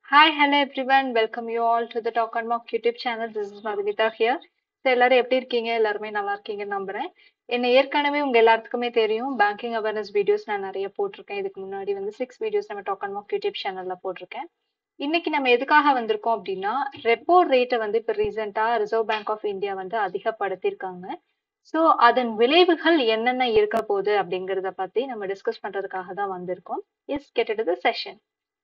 Hi, hello everyone. Welcome you all to the Talk and Mock YouTube channel. This is Madhuvita here. So எல்லாரும் எப்படி இருக்கீங்க எல்லாருமே நல்லா இருக்கீங்கன்னு நம்புறேன் என்ன ஏற்கனவே உங்க எல்லாத்துக்குமே தெரியும் பேங்கிங் அவேர்னஸ் வீடியோஸ் நான் நிறைய போட்டிருக்கேன் இதுக்கு முன்னாடி வந்து சிக்ஸ் வீடியோஸ் நம்ம டாக் அண்ட் மாக் யூடியூப் சேனல்ல போட்டிருக்கேன் இன்னைக்கு நம்ம எதுக்காக வந்திருக்கோம் அப்படின்னா ரெப்போ ரேட்டை வந்து இப்போ ரீசெண்டா ரிசர்வ் பேங்க் ஆஃப் இந்தியா வந்து அதிகப்படுத்தியிருக்காங்க ஸோ அதன் விளைவுகள் என்னென்ன இருக்க போகுது அப்படிங்கிறத பத்தி நம்ம டிஸ்கஸ் பண்றதுக்காக தான் வந்திருக்கோம் இஸ் கெட்டது செஷன்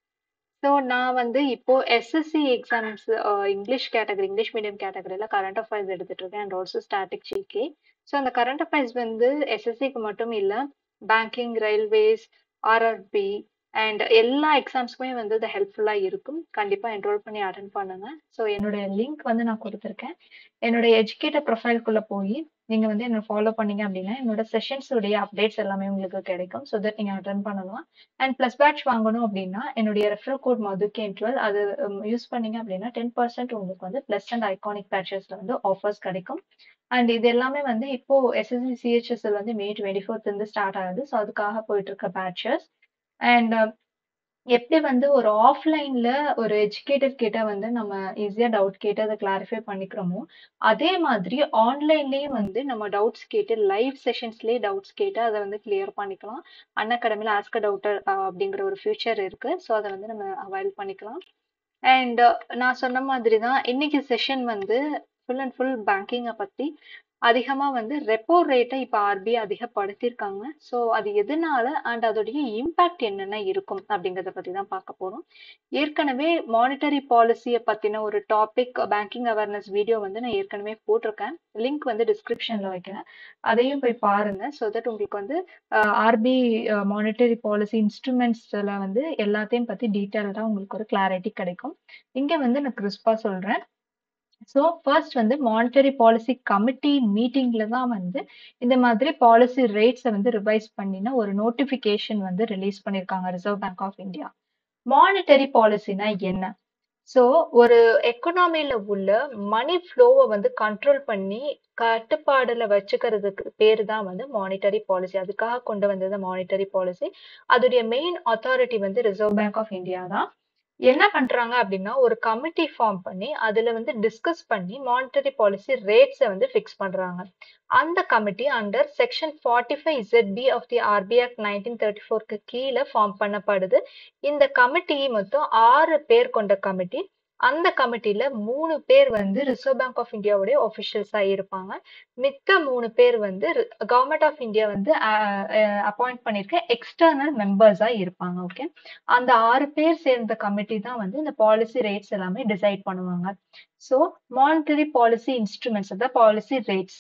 ஸோ நான் வந்து இப்போ SSC exams English category English medium கேட்டகரியில் கரண்ட் அஃபேர்ஸ் எடுத்துட்டு இருக்கேன் and also static GK so அந்த கரண்ட் அஃபேர்ஸ் வந்து எஸ்எஸ்சிக்கு மட்டும் இல்லை பேங்கிங் ரயில்வேஸ் ஆர்ஆர்பி அண்ட் எல்லா எக்ஸாம்ஸ்க்குமே வந்து இது ஹெல்ப்ஃபுல்லாக இருக்கும் கண்டிப்பாக என்ரோல் பண்ணி அட்டன் பண்ணுங்க ஸோ என்னுடைய லிங்க் வந்து நான் கொடுத்துருக்கேன் என்னோட எஜுகேட்டர் ப்ரொஃபைல்குள்ளே போய் நீங்கள் வந்து என்ன ஃபாலோ பண்ணீங்க அப்படின்னா என்னோட செஷன்ஸ் உடைய அப்டேட்ஸ் எல்லாமே உங்களுக்கு கிடைக்கும் ஸோ தட் நீங்கள் அட்டன் பண்ணலாம் அண்ட் ப்ளஸ் பேட்ச் வாங்கணும் அப்படின்னா என்னுடைய ரெஃபரல் கோட் மதுகேன் டுவெல் அது யூஸ் பண்ணீங்க அப்படின்னா டென் பர்சன்ட் உங்களுக்கு வந்து ப்ளஸ் அண்ட் ஐகானிக் பேட்சஸ்ல வந்து ஆஃபர்ஸ் கிடைக்கும் அண்ட் இது எல்லாமே வந்து இப்போ எஸ்எஸ்சி சிஹெச்எஸ்எல் வந்து மே டுவெண்ட்டி ஃபோர்த் இருந்து ஸ்டார்ட் ஆகுது ஸோ அதுக்காக போயிட்டு இருக்க பேட்சஸ் அண்ட் எப்படி வந்து ஒரு ஆஃப்லைன்ல ஒரு எஜுகேட்டர் கிட்ட வந்து நம்ம ஈஸியா டவுட் கேட்டு அதை கிளாரிஃபை பண்ணிக்கிறோமோ அதே மாதிரி ஆன்லைன்லயும் வந்து நம்ம டவுட்ஸ் கேட்டு லைவ் செஷன்ஸ்லயே டவுட்ஸ் கேட்டு அதை வந்து கிளியர் பண்ணிக்கலாம் அன் அகாடமில ஆஸ்க டவுட்டர் அப்படிங்கிற ஒரு ஃபியூச்சர் இருக்கு ஸோ அதை வந்து நம்ம அவைல் பண்ணிக்கலாம் அண்ட் நான் சொன்ன மாதிரி தான் இன்னைக்கு செஷன் வந்து ஃபுல் அண்ட் ஃபுல் பேங்கிங்கை பத்தி அதிகமா வந்து ரெப்போ ரேட்டை இப்போ ஆர்பிஐ அதிகப்படுத்தியிருக்காங்க ஸோ அது எதனால அண்ட் அதோடைய இம்பாக்ட் என்னென்ன இருக்கும் அப்படிங்கிறத பத்தி தான் பார்க்க போறோம் ஏற்கனவே மானிட்டரி பாலிசியை பத்தின ஒரு டாபிக் பேங்கிங் அவேர்னஸ் வீடியோ வந்து நான் ஏற்கனவே போட்டிருக்கேன் லிங்க் வந்து டிஸ்கிரிப்ஷன்ல வைக்கிறேன் அதையும் போய் பாருங்க ஸோ தட் உங்களுக்கு வந்து ஆர்பி மானிட்டரி பாலிசி இன்ஸ்ட்ருமெண்ட்ஸ்ல வந்து எல்லாத்தையும் பத்தி டீட்டெயில்டாக உங்களுக்கு ஒரு கிளாரிட்டி கிடைக்கும் இங்க வந்து நான் கிறிஸ்பா சொல்றேன் ஸோ ஃபர்ஸ்ட் வந்து மானிட்டரி பாலிசி கமிட்டி மீட்டிங்ல தான் வந்து இந்த மாதிரி பாலிசி ரேட்ஸை வந்து ரிவைஸ் பண்ணினா ஒரு நோட்டிஃபிகேஷன் வந்து ரிலீஸ் பண்ணியிருக்காங்க Reserve Bank of India monetary பாலிசினா என்ன ஸோ ஒரு எக்கனாமில உள்ள மணி ஃப்ளோவை வந்து கண்ட்ரோல் பண்ணி கட்டுப்பாடுல வச்சுக்கிறதுக்கு பேர் தான் வந்து மானிட்டரி பாலிசி அதுக்காக கொண்டு வந்தது மானிட்டரி பாலிசி அதோடைய மெயின் அத்தாரிட்டி வந்து ரிசர்வ் பேங்க் ஆஃப் இந்தியா தான் என்ன பண்றாங்க அப்படின்னா ஒரு கமிட்டி ஃபார்ம் பண்ணி அதுல வந்து டிஸ்கஸ் பண்ணி மானிட்டரி பாலிசி ரேட்ஸை வந்து ஃபிக்ஸ் பண்றாங்க அந்த committee under section forty five Z of the RB act nineteen thirty ஃபோர்க்கு கீழே ஃபார்ம் பண்ணப்படுது இந்த கமிட்டி மொத்தம் ஆறு பேர் கொண்ட கமிட்டி அந்த கமிட்டில மூணு பேர் வந்து ரிசர்வ் பேங்க் ஆஃப் இந்தியாவுடைய ஒஃபிஷியல்ஸா இருப்பாங்க மித்த மூணு பேர் வந்து கவர்மெண்ட் ஆஃப் இந்தியா வந்து அப்பாயிண்ட் பண்ணிருக்க எக்ஸ்டர்னல் மெம்பர்ஸா இருப்பாங்க ஓகே அந்த ஆறு பேர் சேர்ந்த கமிட்டி தான் வந்து இந்த பாலிசி ரேட்ஸ் எல்லாமே டிசைட் பண்ணுவாங்க ஸோ மானிட்டரி பாலிசி இன்ஸ்ட்ருமெண்ட்ஸ் அதாவது policy rates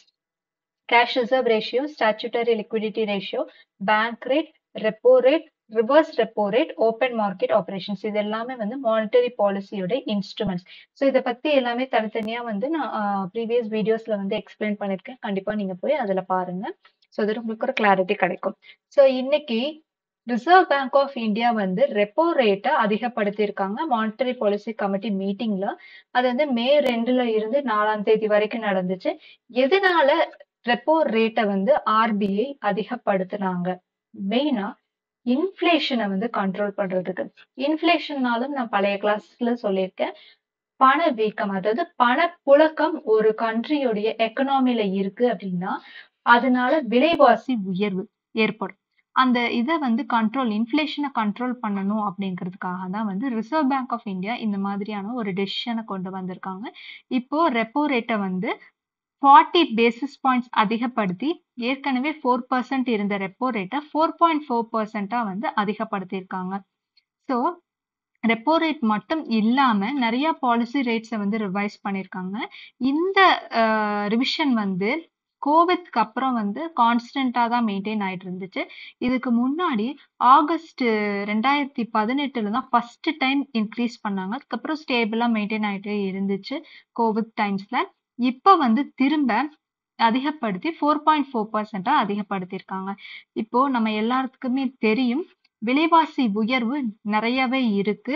cash reserve ratio statutory liquidity ratio bank rate repo rate reverse repo rate open market operations இது எல்லாமே வந்து மானிட்டரி பாலிசியோட இன்ஸ்ட்ருமெண்ட்ஸ் ஸோ இதை பத்தி எல்லாமே தனித்தனியா வந்து நான் ப்ரீவியஸ் வீடியோஸ்ல வந்து எக்ஸ்பிளைன் பண்ணிருக்கேன் கண்டிப்பா நீங்க போய் அதுல பாருங்க ஸோ அது உங்களுக்கு ஒரு கிளாரிட்டி கிடைக்கும் ஸோ இன்னைக்கு ரிசர்வ் பேங்க் ஆஃப் இந்தியா வந்து ரெப்போ ரேட்டை அதிகப்படுத்தியிருக்காங்க மானிட்டரி பாலிசி கமிட்டி மீட்டிங்ல அது வந்து மே ரெண்டுல இருந்து நாலாம் தேதி வரைக்கும் நடந்துச்சு எதனால ரெப்போ ரேட்டை வந்து ஆர்பிஐ அதிகப்படுத்தினாங்க மெயினா இன்ஃபிளேஷனை வந்து கண்ட்ரோல் பண்றதுக்கு இன்ஃபிளேஷன்னாலும் நான் பழைய கிளாஸ்ல சொல்லியிருக்கேன் பண வீக்கம் அதாவது பணப்புழக்கம் ஒரு கண்ட்ரியோடைய எக்கனாமில இருக்கு அப்படின்னா அதனால விலைவாசி உயர்வு ஏற்படும் அந்த இதை வந்து கண்ட்ரோல் இன்ஃபிளேஷனை கண்ட்ரோல் பண்ணணும் அப்படிங்கிறதுக்காக தான் வந்து ரிசர்வ் பேங்க் ஆஃப் இந்தியா இந்த மாதிரியான ஒரு டெசிஷனை கொண்டு வந்திருக்காங்க இப்போ ரெப்போ ரேட்டை வந்து ஃபார்ட்டி பேசிஸ் பாயிண்ட்ஸ் அதிகப்படுத்தி ஏற்கனவே ஃபோர் பர்சன்ட் இருந்த ரெப்போ ரேட்டை ஃபோர் பாயிண்ட் ஃபோர் பர்சன்டா வந்து அதிகப்படுத்தியிருக்காங்க ஸோ ரெப்போ ரேட் மட்டும் இல்லாம நிறைய பாலிசி ரேட்ஸை வந்து ரிவைஸ் பண்ணியிருக்காங்க இந்த ரிவிஷன் வந்து கோவிட்க்கு அப்புறம் வந்து கான்ஸ்டன்டா தான் மெயின்டைன் ஆயிட்டு இருந்துச்சு இதுக்கு முன்னாடி ஆகஸ்ட் ரெண்டாயிரத்தி பதினெட்டுல தான் ஃபர்ஸ்ட் டைம் இன்க்ரீஸ் பண்ணாங்க அதுக்கப்புறம் ஸ்டேபிளா மெயின்டைன் ஆயிட்டே இருந்துச்சு கோவிட் டைம்ஸ்ல இப்ப வந்து திரும்ப அதிகப்படுத்தி ஃபோர் பாயிண்ட் ஃபோர் பர்சன்டா அதிகப்படுத்தியிருக்காங்க இப்போ நம்ம எல்லாத்துக்குமே தெரியும் விலைவாசி உயர்வு நிறையவே இருக்கு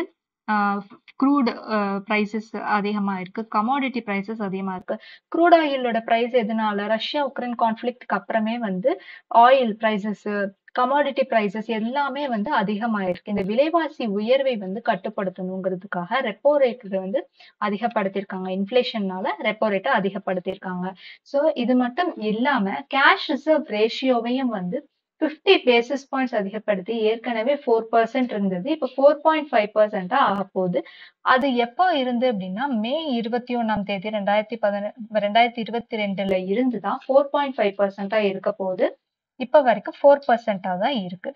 க்ரூட் ப்ரைசஸ் அதிகமா இருக்கு கமாடிட்டி ப்ரைசஸ் அதிகமா இருக்கு க்ரூட் ஆயிலோட ப்ரைஸ் எதனால ரஷ்யா உக்ரைன் கான்ஃபிளிக்ட்க்கு அப்புறமே வந்து ஆயில் ப்ரைசஸ் கமாடிட்டி பிரைசஸ் எல்லாமே வந்து அதிகமாயிருக்கு இந்த விலைவாசி உயர்வை வந்து கட்டுப்படுத்தணுங்கிறதுக்காக ரெப்போ ரேட் வந்து அதிகப்படுத்தியிருக்காங்க இன்ஃபிளேஷன்னால ரெப்போ ரேட்டை அதிகப்படுத்தியிருக்காங்க ஸோ இது மட்டும் இல்லாம கேஷ் ரிசர்வ் ரேஷியோவையும் வந்து ஃபிஃப்டி பேசிஸ் பாயிண்ட்ஸ் அதிகப்படுத்தி ஏற்கனவே ஃபோர் பர்சன்ட் இருந்தது இப்போ ஃபோர் பாயிண்ட் ஃபைவ் பர்சன்டா ஆக போகுது அது எப்போ இருந்து அப்படின்னா மே இருபத்தி ஒண்ணாம் தேதி ரெண்டாயிரத்தி பதின ரெண்டாயிரத்தி இருபத்தி ரெண்டுல இருந்து தான் ஃபோர் பாயிண்ட் ஃபைவ் பர்சன்டா இருக்க போகுது இப்ப வரைக்கும் ஃபோர் பர்சன்டா தான் இருக்கு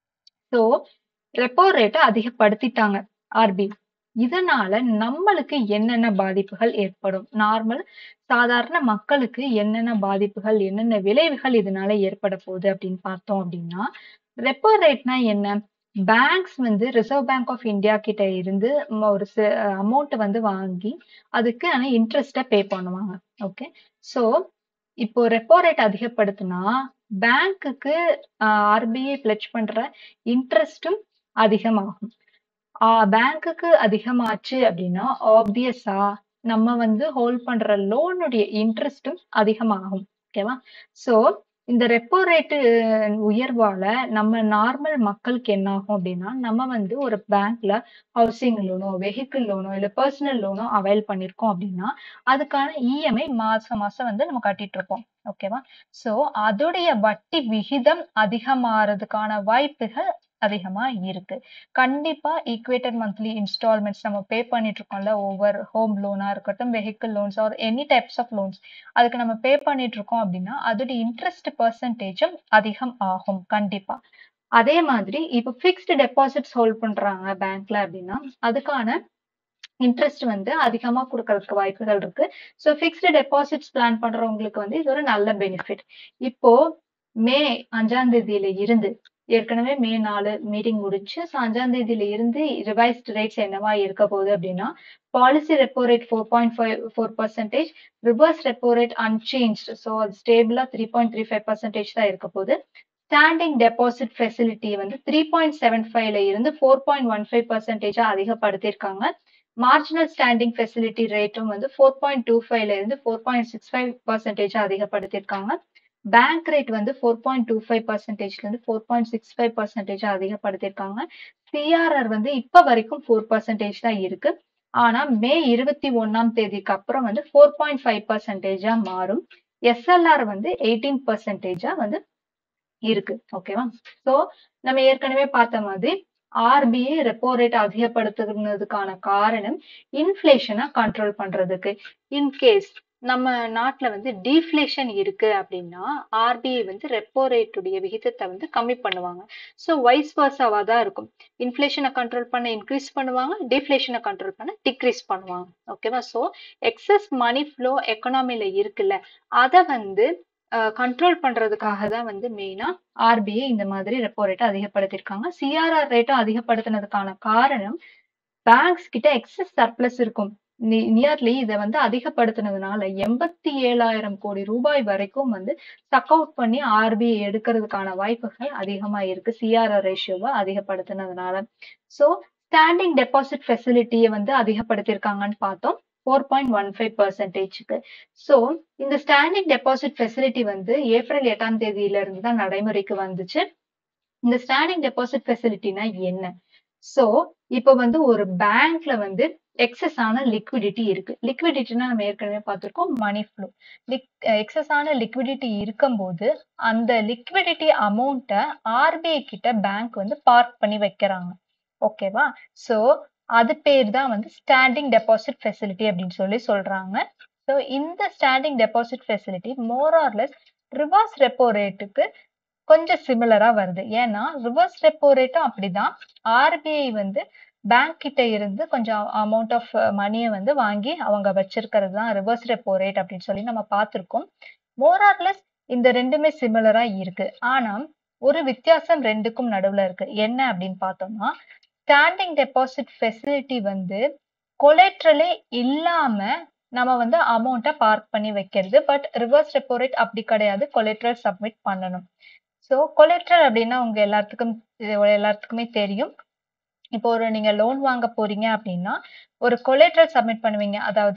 ஸோ ரெப்போ ரேட்டை அதிகப்படுத்திட்டாங்க ஆர்பி இதனால நம்மளுக்கு என்னென்ன பாதிப்புகள் ஏற்படும் நார்மல் சாதாரண மக்களுக்கு என்னென்ன பாதிப்புகள் என்னென்ன விளைவுகள் இதனால ஏற்பட போகுது அப்படின்னு பார்த்தோம் அப்படின்னா ரெப்போ ரேட்னா என்ன பேங்க்ஸ் வந்து ரிசர்வ் பேங்க் ஆஃப் இந்தியா கிட்ட இருந்து ஒரு அமௌண்ட் வந்து வாங்கி அதுக்கு ஆனா இன்ட்ரெஸ்டா பே பண்ணுவாங்க ஓகே ஸோ இப்போ ரெப்போ ரேட் அதிகப்படுத்தினா பேங்க்குக்கு ஆர்பிஐ பிளட்ஜ் பண்ற இன்ட்ரெஸ்டும் அதிகமாகும் பேங்க்குக்கு அதிகமாச்சு அப்படின்னா ஆப்வியஸா நம்ம வந்து ஹோல்ட் பண்ற லோனுடைய இன்ட்ரெஸ்டும் அதிகமாகும் ஓகேவா சோ இந்த ரெப்போ ரேட்டு உயர்வால நம்ம நார்மல் மக்களுக்கு என்ன ஆகும் அப்படின்னா நம்ம வந்து ஒரு பேங்க்ல ஹவுசிங் லோனோ வெஹிக்கிள் லோனோ இல்ல பர்சனல் லோனோ அவைல் பண்ணிருக்கோம் அப்படின்னா அதுக்கான இஎம்ஐ மாசம் மாசம் வந்து நம்ம கட்டிட்டு இருப்போம் ஓகேவா சோ அதோடைய வட்டி விகிதம் அதிகமாறதுக்கான வாய்ப்புகள் அதிகமா இருக்கு கண்டிப்பா ஈக்குவேட்டட் மந்த்லி இன்ஸ்டால்மெண்ட்ஸ் நம்ம பே பண்ணிட்டு இருக்கோம்ல ஒவ்வொரு ஹோம் லோனா இருக்கட்டும் vehicle loans or any types of loans அதுக்கு நம்ம பே பண்ணிட்டு இருக்கோம் அப்படின்னா அதோட இன்ட்ரெஸ்ட் பர்சன்டேஜும் அதிகம் ஆகும் கண்டிப்பா அதே மாதிரி இப்போ ஃபிக்ஸ்டு டெபாசிட்ஸ் ஹோல்ட் பண்றாங்க பேங்க்ல அப்படின்னா அதுக்கான இன்ட்ரெஸ்ட் வந்து அதிகமா கொடுக்கறதுக்கு வாய்ப்புகள் இருக்கு ஸோ ஃபிக்ஸ்டு டெபாசிட்ஸ் பிளான் பண்றவங்களுக்கு வந்து இது ஒரு நல்ல பெனிஃபிட் இப்போ மே அஞ்சாம் தேதியில இருந்து ஏற்கனவே மே நாலு மீட்டிங் முடிச்சு ஸோ அஞ்சாம் தேதியில இருந்து ரிவைஸ்ட் ரேட்ஸ் என்னவா இருக்க போகுது அப்படின்னா policy repo rate four point five four percentage reverse repo rate unchanged so அது ஸ்டேபிளா three point three five percentage தான் இருக்க போகுது ஸ்டாண்டிங் டெபாசிட் ஃபெசிலிட்டி வந்து த்ரீ பாயிண்ட் செவன் ஃபைவ்ல இருந்து ஃபோர் பாயிண்ட் ஒன் ஃபைவ் பர்சன்டேஜா அதிகப்படுத்தியிருக்காங்க மார்ஜினல் ஸ்டாண்டிங் ஃபெசிலிட்டி ரேட்டும் வந்து ஃபோர் பாயிண்ட் டூ ஃபைவ்ல இருந்து ஃபோர் பாயிண்ட் சிக்ஸ் ஃபைவ் பர்சன்டேஜா அதிகப்படுத்தியிருக்காங்க பேங்க் ரேட் வந்து ஃபோர் பாயிண்ட் டூ ஃபைவ் பர்சன்டேஜ்ல இருந்து four point six five percentage அதிகப்படுத்தியிருக்காங்க சிஆர்ஆர் வந்து இப்ப வரைக்கும் ஃபோர் பர்சன்டேஜ் தான் இருக்கு ஆனா மே இருபத்தி ஒன்னாம் தேதிக்கு அப்புறம் வந்து ஃபோர் பாயிண்ட் ஃபைவ் பர்சன்டேஜா மாறும் எஸ்எல்ஆர் வந்து எயிட்டீன் பர்சன்டேஜா வந்து இருக்கு ஓகேவா சோ நம்ம ஏற்கனவே பார்த்த மாதிரி ஆர்பிஐ ரெப்போ ரேட் அதிகப்படுத்துனதுக்கான காரணம் இன்ஃபிளேஷனை கண்ட்ரோல் பண்றதுக்கு இன்கேஸ் நம்ம நாட்டுல வந்து டீஃப்ளேஷன் இருக்கு அப்படின்னா ஆர்பிஐ வந்து ரெப்போ ரேட்டுடைய விகிதத்தை வந்து கம்மி பண்ணுவாங்க ஸோ வைஸ் வர்ஸாவா தான் இருக்கும் இன்ஃபிளேஷனை கண்ட்ரோல் பண்ண இன்க்ரீஸ் பண்ணுவாங்க டிஃப்ளேஷனை கண்ட்ரோல் பண்ண டிக்ரீஸ் பண்ணுவாங்க ஓகேவா ஸோ எக்ஸஸ் மணி ஃப்ளோ எக்கனாமில இருக்குல்ல அதை வந்து கண்ட்ரோல் பண்றதுக்காக தான் வந்து மெயினா ஆர்பிஐ இந்த மாதிரி ரெப்போ ரேட்டை அதிகப்படுத்தியிருக்காங்க சிஆர்ஆர் ரேட்டும் அதிகப்படுத்தினதுக்கான காரணம் பேங்க்ஸ் கிட்ட எக்ஸஸ் சர்ப்ளஸ் இருக்கும் நியர்லி இதை வந்து அதிகப்படுத்தினதுனால எண்பத்தி ஏழாயிரம் கோடி ரூபாய் வரைக்கும் வந்து சக் அவுட் பண்ணி ஆர்பிஐ எடுக்கிறதுக்கான வாய்ப்புகள் அதிகமா இருக்கு சிஆர்ஆர் ரேஷியோவை அதிகப்படுத்தினதுனால ஸோ ஸ்டாண்டிங் டெபாசிட் ஃபெசிலிட்டியை வந்து அதிகப்படுத்தியிருக்காங்கன்னு பார்த்தோம் ஃபோர் பாயிண்ட் ஒன் ஃபைவ் பர்சன்டேஜ்க்கு ஸோ இந்த ஸ்டாண்டிங் டெபாசிட் ஃபெசிலிட்டி வந்து ஏப்ரல் எட்டாம் தேதியில இருந்து தான் நடைமுறைக்கு வந்துச்சு இந்த ஸ்டாண்டிங் டெபாசிட் ஃபெசிலிட்டினா என்ன ஸோ இப்போ வந்து ஒரு பேங்க்ல வந்து எக்ஸஸ் ஆன லிக்விடிட்டி இருக்கு லிக்விடிட்டினா நம்ம ஏற்கனவே பார்த்துருக்கோம் மணி ஃப்ளோ லிக் எக்ஸஸ் ஆன லிக்விடிட்டி இருக்கும்போது அந்த லிக்விடிட்டி அமௌண்ட்டை ஆர்பிஐ கிட்ட பேங்க் வந்து பார்க் பண்ணி வைக்கிறாங்க ஓகேவா ஸோ அது பேர் தான் வந்து ஸ்டாண்டிங் டெபாசிட் ஃபெசிலிட்டி அப்படின்னு சொல்லி சொல்றாங்க ஸோ இந்த standing deposit facility more or less reverse ரேட்டுக்கு கொஞ்சம் சிமிலரா வருது ஏன்னா ரிவர்ஸ் ரெப்போ ரேட்டும் அப்படிதான் ஆர்பிஐ வந்து பேங்க் கிட்ட இருந்து கொஞ்சம் அமௌண்ட் ஆஃப் மணியை வந்து வாங்கி அவங்க வச்சிருக்கிறது தான் ரிவர்ஸ் ரெப்போ ரேட் அப்படின்னு சொல்லி நம்ம பார்த்துருக்கோம் மோர் ஆர்லெஸ் இந்த ரெண்டுமே சிமிலரா இருக்கு ஆனா ஒரு வித்தியாசம் ரெண்டுக்கும் நடுவுல இருக்கு என்ன அப்படின்னு பார்த்தோம்னா ஸ்டாண்டிங் டெபாசிட் ஃபெசிலிட்டி வந்து கொலேட்ரலே இல்லாம நம்ம வந்து அமௌண்ட்டை பார்க் பண்ணி வைக்கிறது பட் ரிவர்ஸ் ரெப்போ ரேட் அப்படி கிடையாது கொலேட்ரல் சப்மிட் பண்ணணும் ஸோ கொலேட்ரல் அப்படின்னா உங்க எல்லாத்துக்கும் எல்லாத்துக்குமே தெரியும் இப்போ ஒரு நீங்க லோன் வாங்க போறீங்க அப்படின்னா ஒரு கொலேட்ரல் சப்மிட் பண்ணுவீங்க அதாவது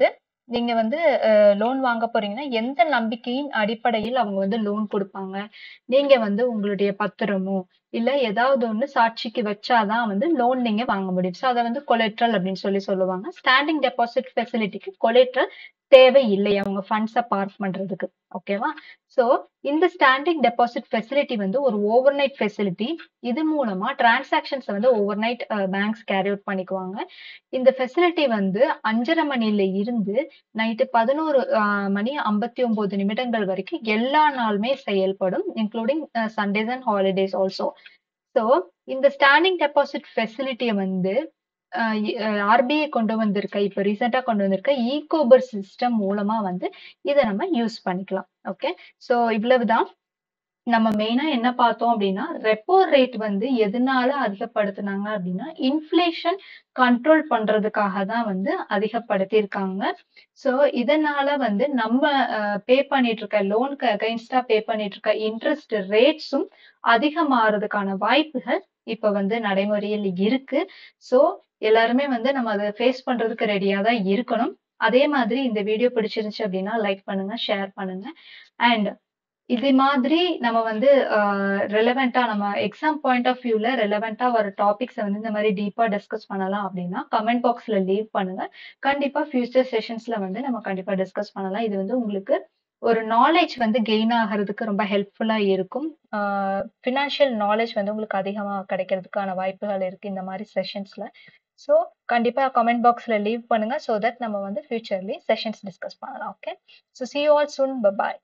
நீங்க வந்து லோன் வாங்க போறீங்கன்னா எந்த நம்பிக்கையின் அடிப்படையில் அவங்க வந்து லோன் கொடுப்பாங்க நீங்க வந்து உங்களுடைய பத்திரமோ இல்ல ஏதாவது ஒண்ணு சாட்சிக்கு வச்சாதான் வந்து லோன் நீங்க வாங்க முடியும் ஸோ அதை வந்து கொலேட்ரல் அப்படின்னு சொல்லி சொல்லுவாங்க ஸ்டாண்டிங் டெபாசிட் ஃபெசிலிட்டிக்கு கொலேட்ரல் தேவை இல்லை அவங்க ஃபண்ட்ஸை பார்க் பண்றதுக்கு ஓகேவா ஸோ இந்த ஸ்டாண்டிங் டெபாசிட் ஃபெசிலிட்டி வந்து ஒரு ஓவர் நைட் ஃபெசிலிட்டி இது மூலமா டிரான்சாக்ஷன்ஸ் வந்து overnight banks carry out பண்ணிக்குவாங்க இந்த ஃபெசிலிட்டி வந்து அஞ்சரை மணில இருந்து நைட்டு பதினோரு மணி ஐம்பத்தி ஒன்பது நிமிடங்கள் வரைக்கும் எல்லா நாளுமே செயல்படும் including Sundays and holidays also so இந்த ஸ்டாண்டிங் டெபாசிட் ஃபெசிலிட்டியை வந்து ஆர்பிஐ கொண்டு வந்திருக்க இப்ப ரீசெண்டா கொண்டு வந்திருக்க ஈகோபர் சிஸ்டம் மூலமா வந்து இதை நம்ம யூஸ் பண்ணிக்கலாம் ஓகே ஸோ இவ்வளவுதான் நம்ம மெயினா என்ன பார்த்தோம் அப்படின்னா ரெப்போ ரேட் வந்து எதனால அதிகப்படுத்தினாங்க அப்படின்னா இன்ஃபிளேஷன் கண்ட்ரோல் பண்றதுக்காக தான் வந்து அதிகப்படுத்தியிருக்காங்க ஸோ இதனால வந்து நம்ம பே பண்ணிட்டு இருக்க லோனுக்கு அகைன்ஸ்டா பே பண்ணிட்டு இருக்க இன்ட்ரெஸ்ட் ரேட்ஸும் அதிகமாறதுக்கான வாய்ப்புகள் இப்ப வந்து நடைமுறையில் இருக்கு ஸோ எல்லாருமே வந்து நம்ம அதை ஃபேஸ் பண்றதுக்கு ரெடியா தான் இருக்கணும் அதே மாதிரி இந்த வீடியோ பிடிச்சிருந்துச்சு அப்படின்னா லைக் பண்ணுங்க ஷேர் பண்ணுங்க அண்ட் இது மாதிரி நம்ம வந்து ரெலவெண்டா நம்ம எக்ஸாம் பாயிண்ட் ஆஃப் வியூல ரெலவெண்டா வர டாபிக்ஸை வந்து இந்த மாதிரி டீப்பா டிஸ்கஸ் பண்ணலாம் அப்படின்னா கமெண்ட் பாக்ஸ்ல லீவ் பண்ணுங்க கண்டிப்பா ஃபியூச்சர் செஷன்ஸ்ல வந்து நம்ம கண்டிப்பா டிஸ்கஸ் பண்ணலாம் இது வந்து உங்களுக்கு ஒரு நாலேஜ் வந்து கெயின் ஆகிறதுக்கு ரொம்ப ஹெல்ப்ஃபுல்லா இருக்கும் ஃபினான்ஷியல் நாலேஜ் வந்து உங்களுக்கு அதிகமாக கிடைக்கிறதுக்கான வாய்ப்புகள் இருக்கு இந்த மாதிரி செஷன்ஸ்ல ஸோ கண்டிப்பா கமெண்ட் பாக்ஸ்ல லீவ் பண்ணுங்க ஸோ தட் நம்ம வந்து ஃபியூச்சர்லி செஷன்ஸ் டிஸ்கஸ் பண்ணலாம் okay so see all soon பாய்